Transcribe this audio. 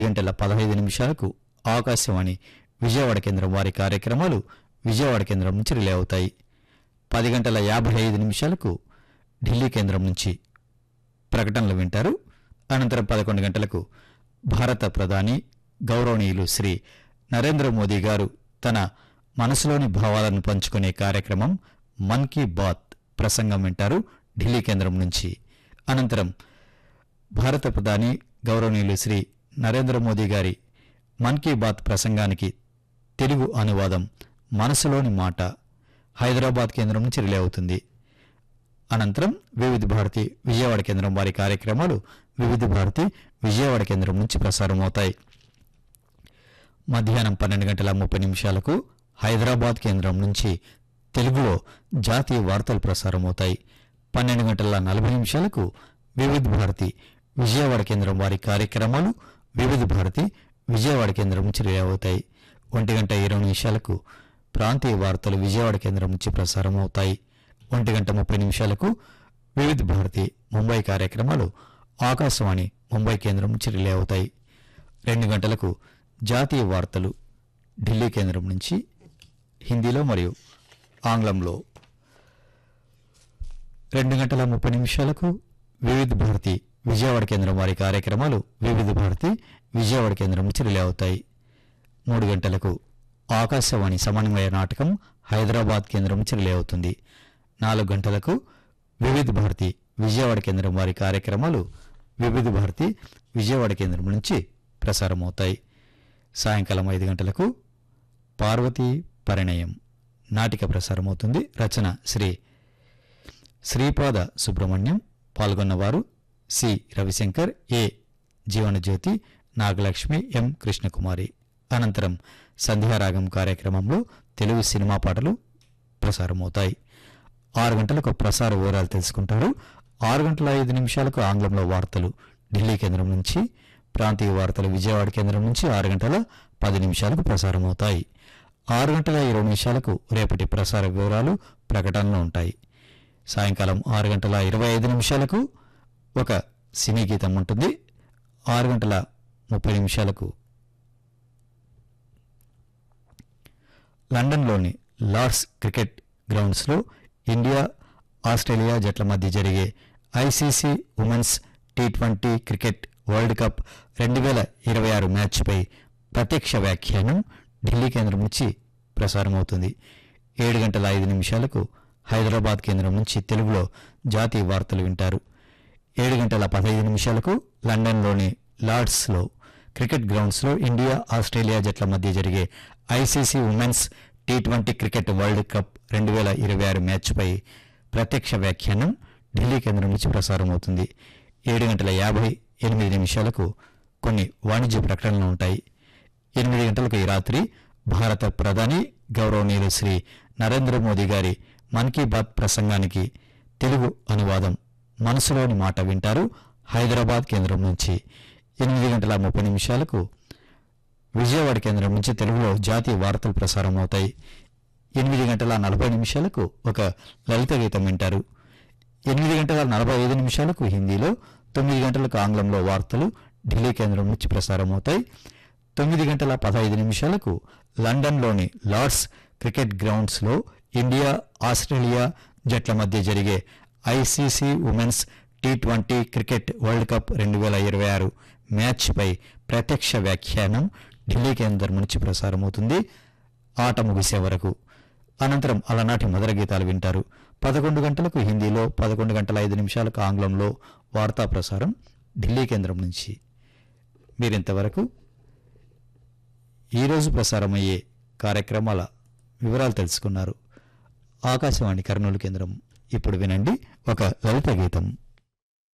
గంటల పదహైదు నిమిషాలకు ఆకాశవాణి విజయవాడ కేంద్రం వారి కార్యక్రమాలు విజయవాడ కేంద్రం నుంచి రిలే అవుతాయి పది గంటల యాభై ఐదు నిమిషాలకు ఢిల్లీ కేంద్రం నుంచి ప్రకటనలు వింటారు అనంతరం పదకొండు గంటలకు భారత ప్రధాని గౌరవనీయులు శ్రీ నరేంద్ర మోదీ గారు తన మనసులోని భావాలను పంచుకునే కార్యక్రమం మన్ కీ బాత్ ప్రసంగం వింటారు ఢిల్లీ కేంద్రం నుంచి అనంతరం భారత ప్రధాని గౌరవనీయులు శ్రీ నరేంద్ర మోదీ గారి మన్ కీ బాత్ ప్రసంగానికి తెలుగు అనువాదం మనసులోని మాట హైదరాబాద్ కేంద్రం నుంచి రిలే అవుతుంది అనంతరం వివిధ భారతి విజయవాడ కేంద్రం వారి కార్యక్రమాలు వివిధ భారతి విజయవాడ కేంద్రం నుంచి ప్రసారం అవుతాయి మధ్యాహ్నం పన్నెండు గంటల ముప్పై నిమిషాలకు హైదరాబాద్ కేంద్రం నుంచి తెలుగులో జాతీయ వార్తలు ప్రసారం అవుతాయి పన్నెండు గంటల నలభై నిమిషాలకు వివిధ భారతి విజయవాడ కేంద్రం వారి కార్యక్రమాలు వివిధ భారతి విజయవాడ కేంద్రం నుంచి రిలే అవుతాయి ఒంటి గంట ఇరవై నిమిషాలకు ప్రాంతీయ వార్తలు విజయవాడ కేంద్రం నుంచి ప్రసారం అవుతాయి ఒంటి గంట ముప్పై నిమిషాలకు వివిధ భారతి ముంబై కార్యక్రమాలు ఆకాశవాణి ముంబై కేంద్రం నుంచి రిలే అవుతాయి రెండు గంటలకు జాతీయ వార్తలు ఢిల్లీ కేంద్రం నుంచి హిందీలో మరియు ఆంగ్లంలో రెండు గంటల ముప్పై నిమిషాలకు వివిధ భారతి విజయవాడ కేంద్రం వారి కార్యక్రమాలు వివిధ భారతి విజయవాడ కేంద్రం నుంచి రిలే అవుతాయి మూడు గంటలకు ఆకాశవాణి సమన్వయ నాటకం హైదరాబాద్ కేంద్రం నుంచి రిలే అవుతుంది నాలుగు గంటలకు వివిధ భారతి విజయవాడ కేంద్రం వారి కార్యక్రమాలు వివిధ భారతి విజయవాడ కేంద్రం నుంచి ప్రసారమవుతాయి సాయంకాలం ఐదు గంటలకు పార్వతీ పరిణయం నాటిక ప్రసారమవుతుంది రచన శ్రీ శ్రీపాద సుబ్రహ్మణ్యం పాల్గొన్నవారు C Ravishankar A Jeevanajyothi Nagalakshmi M Krishnakumari అనంతరం సంధ్యారాగం కార్యక్రమంలో తెలుగు సినిమా పాటలు ప్రసారమవుతాయి ఆరు గంటలకు ప్రసార వివరాలు తెలుసుకుంటారు ఆరు గంటల ఐదు నిమిషాలకు ఆంగ్లంలో వార్తలు ఢిల్లీ కేంద్రం నుంచి ప్రాంతీయ వార్తలు విజయవాడ కేంద్రం నుంచి ఆరు గంటల పది నిమిషాలకు ప్రసారమవుతాయి ఆరు గంటల ఇరవై నిమిషాలకు రేపటి ప్రసార వివరాలు ప్రకటనలు ఉంటాయి సాయంకాలం ఆరు గంటల ఇరవై ఐదు నిమిషాలకు ఒక సినీ గీతం ఉంటుంది ఆరు గంటల ముప్పై నిమిషాలకు లండన్లోని లార్డ్స్ క్రికెట్ గ్రౌండ్స్లో ఇండియా ఆస్ట్రేలియా జట్ల మధ్య జరిగే ICC women's T twenty cricket world cup రెండు వేల ఇరవై ఆరు మ్యాచ్పై ప్రత్యక్ష వ్యాఖ్యానం ఢిల్లీ కేంద్రం నుంచి ప్రసారమవుతుంది ఏడు గంటల ఐదు నిమిషాలకు హైదరాబాద్ కేంద్రం నుంచి తెలుగులో జాతీయ వార్తలు వింటారు ఏడు గంటల పదహైదు నిమిషాలకు లండన్లోని లార్డ్స్లో క్రికెట్ గ్రౌండ్స్లో ఇండియా ఆస్ట్రేలియా జట్ల మధ్య జరిగే ICC women's T twenty cricket world cup రెండు వేల ఇరవై ఆరు మ్యాచ్పై ప్రత్యక్ష వ్యాఖ్యానం ఢిల్లీ కేంద్రం నుంచి ప్రసారం అవుతుంది ఏడు గంటల యాభై ఎనిమిది నిమిషాలకు కొన్ని వాణిజ్య ప్రకటనలు ఉంటాయి ఎనిమిది గంటలకు ఈ రాత్రి భారత ప్రధాని గౌరవనీయులు శ్రీ నరేంద్ర మోదీ గారి మన్ కీ బాత్ ప్రసంగానికి తెలుగు అనువాదం మనసులోని మాట వింటారు హైదరాబాద్ కేంద్రం నుంచి ఎనిమిది గంటల ముప్పై నిమిషాలకు విజయవాడ కేంద్రం నుంచి తెలుగులో జాతీయ వార్తలు ప్రసారం అవుతాయి ఎనిమిది గంటల నలభై నిమిషాలకు ఒక లలిత గీతం వింటారు ఎనిమిది గంటల నలభై ఐదు నిమిషాలకు హిందీలో తొమ్మిది గంటలకు ఆంగ్లంలో వార్తలు ఢిల్లీ కేంద్రం నుంచి ప్రసారం అవుతాయి తొమ్మిది గంటల పదహైదు నిమిషాలకు లండన్లోని లార్డ్స్ క్రికెట్ గ్రౌండ్స్లో ఇండియా ఆస్ట్రేలియా జట్ల మధ్య జరిగే ICC women's T twenty cricket world cup రెండు వేల ఇరవై ఆరు మ్యాచ్పై ప్రత్యక్ష వ్యాఖ్యానం ఢిల్లీ కేంద్రం నుంచి ప్రసారమవుతుంది ఆట ముగిసే వరకు అనంతరం అలనాటి మధుర గీతాలు వింటారు పదకొండు గంటలకు హిందీలో పదకొండు గంటల ఐదు నిమిషాలకు ఆంగ్లంలో వార్తా ప్రసారం ఢిల్లీ కేంద్రం నుంచి మీరింతవరకు ఈరోజు ప్రసారమయ్యే కార్యక్రమాల వివరాలు తెలుసుకున్నారు ఆకాశవాణి కర్నూలు కేంద్రం ఇప్పుడు వినండి ఒక లలిత గీతం